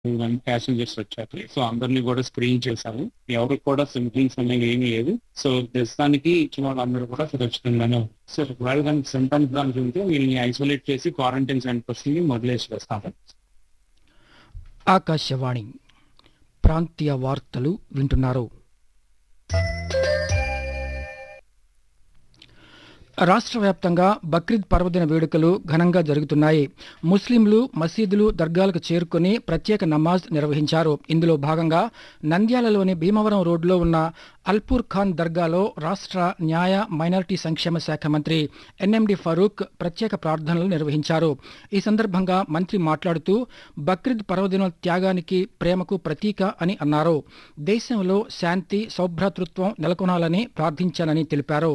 Passengers వచ్చారు so అందరినీ కూడా స్క్రీన్ చేశాము ఎవరికి కూడా సింప్టమ్స్ అనేవి ఏమీ లేదు సో ప్రస్తుతానికి ఇచ్చిన వాళ్ళందరూ కూడా సురక్షితంగానే ఉన్నారు. సో ఒకవేళ దానికి సింటమ్స్ దానికి ఉంటే వీళ్ళని ఐసోలేట్ చేసి క్వారంటైన్ సెంటర్స్ ని మొదలేసి వేస్తాము ఆకాశవాణి ప్రాంతీయ వార్తలు వింటున్నారు రాష్ట్ర వ్యాప్తంగా బక్రీద్ పర్వదిన వేడుకలు ఘనంగా జరుగుతున్నాయి ముస్లింలు మసీదులు దర్గాలకు చేరుకుని ప్రత్యేక నమాజ్ నిర్వహించారు ఇందులో భాగంగా నంద్యాలలోని భీమవరం రోడ్లో ఉన్న అల్పూర్ ఖాన్ దర్గాలో రాష్ట్ర న్యాయ మైనారిటీ సంక్షేమ శాఖ మంత్రి ఎన్ఎండి ఫరూక్ ప్రత్యేక ప్రార్థనలు నిర్వహించారు ఈ సందర్భంగా మంత్రి మాట్లాడుతూ బక్రీద్ పర్వదినం త్యాగానికి ప్రేమకు ప్రతీక అని అన్నారు దేశంలో శాంతి సౌభ్రాతృత్వం నెలకొనాలని ప్రార్థించానని తెలిపారు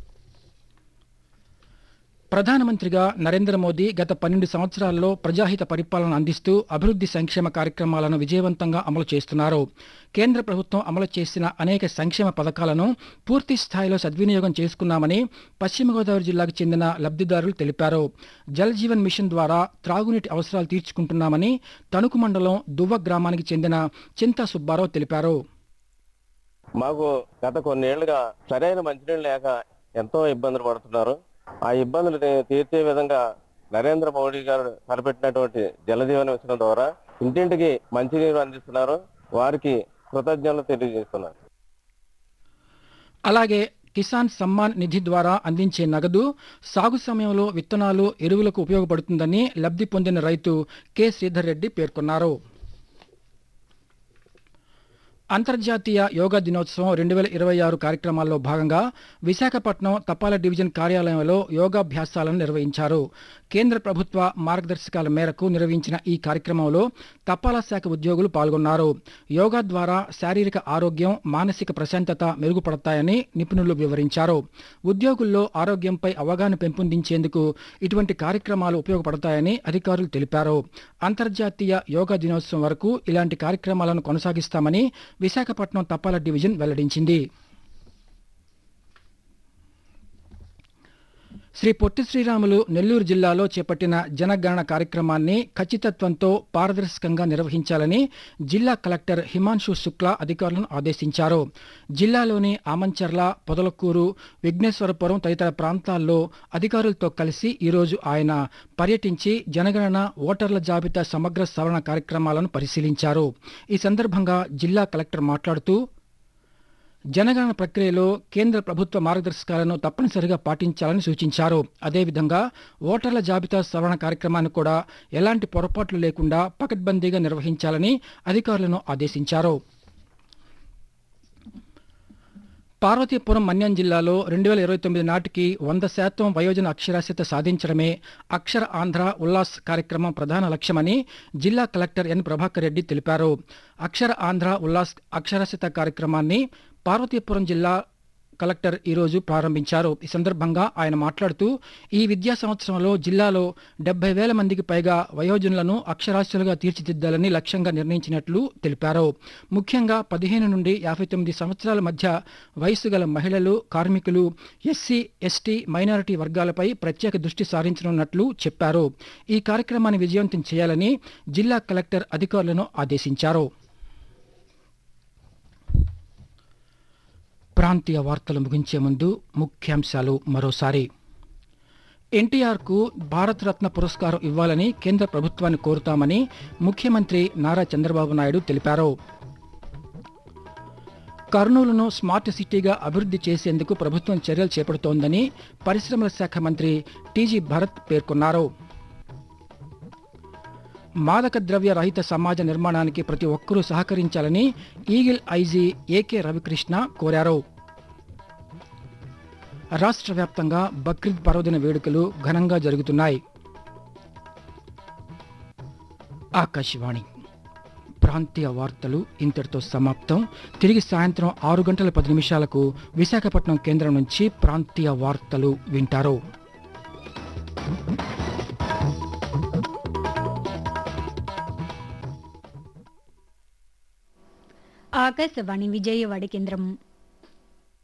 ప్రధానమంత్రిగా నరేంద్ర మోదీ గత పన్నెండు సంవత్సరాల్లో ప్రజాహిత పరిపాలన అందిస్తూ అభివృద్ధి సంక్షేమ కార్యక్రమాలను విజయవంతంగా అమలు చేస్తున్నారు కేంద్ర ప్రభుత్వం అమలు చేసిన అనేక సంక్షేమ పథకాలను పూర్తి స్థాయిలో సద్వినియోగం చేసుకున్నామని పశ్చిమ గోదావరి జిల్లాకు చెందిన లబ్ధిదారులు తెలిపారు జల్ జీవన్ మిషన్ ద్వారా త్రాగునీటి అవసరాలు తీర్చుకుంటున్నామని తణుకు మండలం దువ్వ గ్రామానికి చెందిన చింతా సుబ్బారావు తెలిపారు మాకు గత కొన్నేళ్లుగా సరైన మంచినీళ్ళు లేక ఎంతో ఇబ్బందులు పడుతున్నారు ఆ ఇబ్బందులు తీ- తీర్చే విధంగా నరేంద్ర మోడీ గారు తలపెట్టినటువంటి జలజీవన మిషన్ ద్వారా ఇంటింటికి మంచినీరు అందిస్తున్నారు వారికి కృతజ్ఞతలు తెలియజేస్తున్నారు అలాగే కిసాన్ సమ్మాన్ నిధి ద్వారా అందించే నగదు సాగు సమయంలో విత్తనాలు ఎరువులకు ఉపయోగపడుతుందని లబ్ధి పొందిన రైతు కె శ్రీధర్ రెడ్డి పేర్కొన్నారు అంతర్జాతీయ యోగా దినోత్సవం రెండు వేల ఇరవై ఆరు కార్యక్రమాల్లో భాగంగా విశాఖపట్నం తపాలా డివిజన్ కార్యాలయంలో యోగాభ్యాసాలను నిర్వహించారు కేంద్ర ప్రభుత్వ మార్గదర్శకాల మేరకు నిర్వహించిన ఈ కార్యక్రమంలో తపాలా శాఖ ఉద్యోగులు పాల్గొన్నారు యోగా ద్వారా శారీరక ఆరోగ్యం మానసిక ప్రశాంతత మెరుగుపడతాయని నిపుణులు వివరించారు ఉద్యోగుల్లో ఆరోగ్యంపై అవగాహన పెంపొందించేందుకు ఇటువంటి కార్యక్రమాలు ఉపయోగపడతాయని అధికారులు తెలిపారు అంతర్జాతీయ యోగా దినోత్సవం వరకు ఇలాంటి కార్యక్రమాలను కొనసాగిస్తామని విశాఖపట్నం తపాలా డివిజన్ వెల్లడించింది శ్రీ పొట్టి శ్రీరాములు నెల్లూరు జిల్లాలో చేపట్టిన జనగణన కార్యక్రమాన్ని ఖచ్చితత్వంతో పారదర్శకంగా నిర్వహించాలని జిల్లా కలెక్టర్ హిమాంశు శుక్లా అధికారులను ఆదేశించారు జిల్లాలోని ఆమంచర్ల పొదలకూరు విఘ్నేశ్వరపురం తదితర ప్రాంతాల్లో అధికారులతో కలిసి ఈరోజు ఆయన పర్యటించి జనగణన ఓటర్ల జాబితా సమగ్ర సవరణ కార్యక్రమాలను పరిశీలించారు ఈ సందర్భంగా జిల్లా కలెక్టర్ మాట్లాడుతూ జనగణన ప్రక్రియలో కేంద్ర ప్రభుత్వ మార్గదర్శకాలను తప్పనిసరిగా పాటించాలని సూచించారు అదేవిధంగా ఓటర్ల జాబితా సవరణ కార్యక్రమాన్ని కూడా ఎలాంటి పొరపాట్లు లేకుండా పకడ్బందీగా నిర్వహించాలని అధికారులను ఆదేశించారు పార్వతీపురం మన్యం జిల్లాలో రెండు వేల ఇరవై తొమ్మిది నాటికి వంద శాతం వయోజన అక్షరాస్యత సాధించడమే అక్షర ఆంధ్ర ఉల్లాస్ కార్యక్రమం ప్రధాన లక్ష్యమని జిల్లా కలెక్టర్ ఎన్ ప్రభాకర్ రెడ్డి తెలిపారు అక్షర ఆంధ్ర ఉల్లాస్ అక్షరాస్యత కార్యక్రమాన్ని పార్వతీపురం జిల్లా కలెక్టర్ ఈరోజు ప్రారంభించారు ఈ సందర్భంగా ఆయన మాట్లాడుతూ ఈ విద్యా సంవత్సరంలో జిల్లాలో డెబ్బై వేల మందికి పైగా వయోజనులను అక్షరాస్యులుగా తీర్చిదిద్దాలని లక్ష్యంగా నిర్ణయించినట్లు తెలిపారు ముఖ్యంగా పదిహేను నుండి యాభై తొమ్మిది సంవత్సరాల మధ్య వయసు గల మహిళలు కార్మికులు ఎస్సీ ఎస్టీ మైనారిటీ వర్గాలపై ప్రత్యేక దృష్టి సారించనున్నట్లు చెప్పారు ఈ కార్యక్రమాన్ని విజయవంతం చేయాలని జిల్లా కలెక్టర్ అధికారులను ఆదేశించారు ప్రాంతీయ వార్తలు ముగించే ముందు ముఖ్యాంశాలు మరోసారి ఎన్టీఆర్కు భారతరత్న పురస్కారం ఇవ్వాలని కేంద్ర ప్రభుత్వాన్ని కోరుతామని ముఖ్యమంత్రి నారా చంద్రబాబు నాయుడు తెలిపారు కర్నూలును స్మార్ట్ సిటీగా అభివృద్ధి చేసేందుకు ప్రభుత్వం చర్యలు చేపడుతోందని పరిశ్రమల శాఖ మంత్రి టీజీ భరత్ పేర్కొన్నారు మాదక ద్రవ్య రహిత సమాజ నిర్మాణానికి ప్రతి ఒక్కరూ సహకరించాలని ఈగిల్ ఐజీ ఏకే రవికృష్ణ కోరారు రాష్ట్ర వ్యాప్తంగా బక్రీద్ పర్వదిన వేడుకలు ఘనంగా జరుగుతున్నాయి ఆకాశవాణి ప్రాంతీయ వార్తలు ఇంతటితో సమాప్తం తిరిగి సాయంత్రం ఆరు గంటల పది నిమిషాలకు విశాఖపట్నం కేంద్రం నుంచి ప్రాంతీయ వార్తలు వింటారు ఆకాశవాణి విజయవాడ కేంద్రం